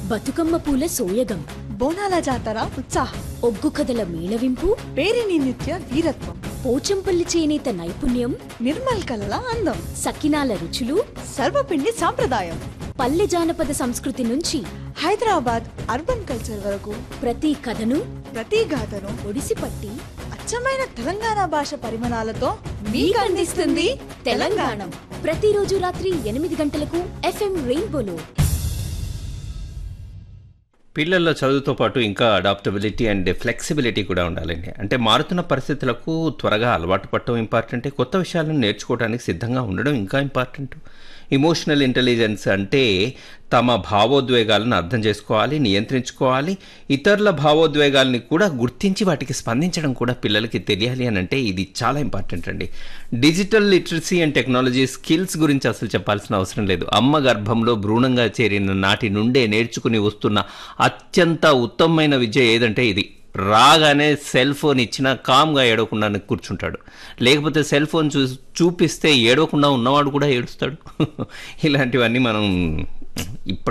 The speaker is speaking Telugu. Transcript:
బతుకమ్మ పూల సోయగం బోనాల జాతర ఉత్సాహం ఒగ్గు కథల మేళవింపు పేరిని నిత్య వీరత్వం పోచంపల్లి చేనేత నైపుణ్యం నిర్మల్ కలల అందం సకినాల రుచులు సర్వపిండి సాంప్రదాయం పల్లె జానపద సంస్కృతి నుంచి హైదరాబాద్ అర్బన్ కల్చర్ వరకు ప్రతి కథను ప్రతి గాథను ఒడిసిపట్టి అచ్చమైన తెలంగాణ భాష పరిమాణాలతో మీకు అందిస్తుంది తెలంగాణ ప్రతిరోజు రాత్రి ఎనిమిది గంటలకు ఎఫ్ఎం రెయిన్బోలో పిల్లల్లో చదువుతో పాటు ఇంకా అడాప్టబిలిటీ అండ్ ఫ్లెక్సిబిలిటీ కూడా ఉండాలండి అంటే మారుతున్న పరిస్థితులకు త్వరగా అలవాటు పడటం ఇంపార్టెంటే కొత్త విషయాలను నేర్చుకోవడానికి సిద్ధంగా ఉండడం ఇంకా ఇంపార్టెంట్ ఇమోషనల్ ఇంటెలిజెన్స్ అంటే తమ భావోద్వేగాలను అర్థం చేసుకోవాలి నియంత్రించుకోవాలి ఇతరుల భావోద్వేగాల్ని కూడా గుర్తించి వాటికి స్పందించడం కూడా పిల్లలకి తెలియాలి అని అంటే ఇది చాలా ఇంపార్టెంట్ అండి digital literacy and technology skills గురించి అసలు చెప్పాల్సిన అవసరం లేదు అమ్మ గర్భంలో భ్రూణంగా చేరిన నాటి నుండే నేర్చుకుని వస్తున్న అత్యంత ఉత్తమమైన విద్య ఏదంటే ఇది రాగానే సెల్ ఫోన్ ఇచ్చినా కామ్గా ఏడవకుండా కూర్చుంటాడు లేకపోతే సెల్ ఫోన్ చూ చూపిస్తే ఏడవకుండా ఉన్నవాడు కూడా ఏడుస్తాడు ఇలాంటివన్నీ మనం ఇప్పటి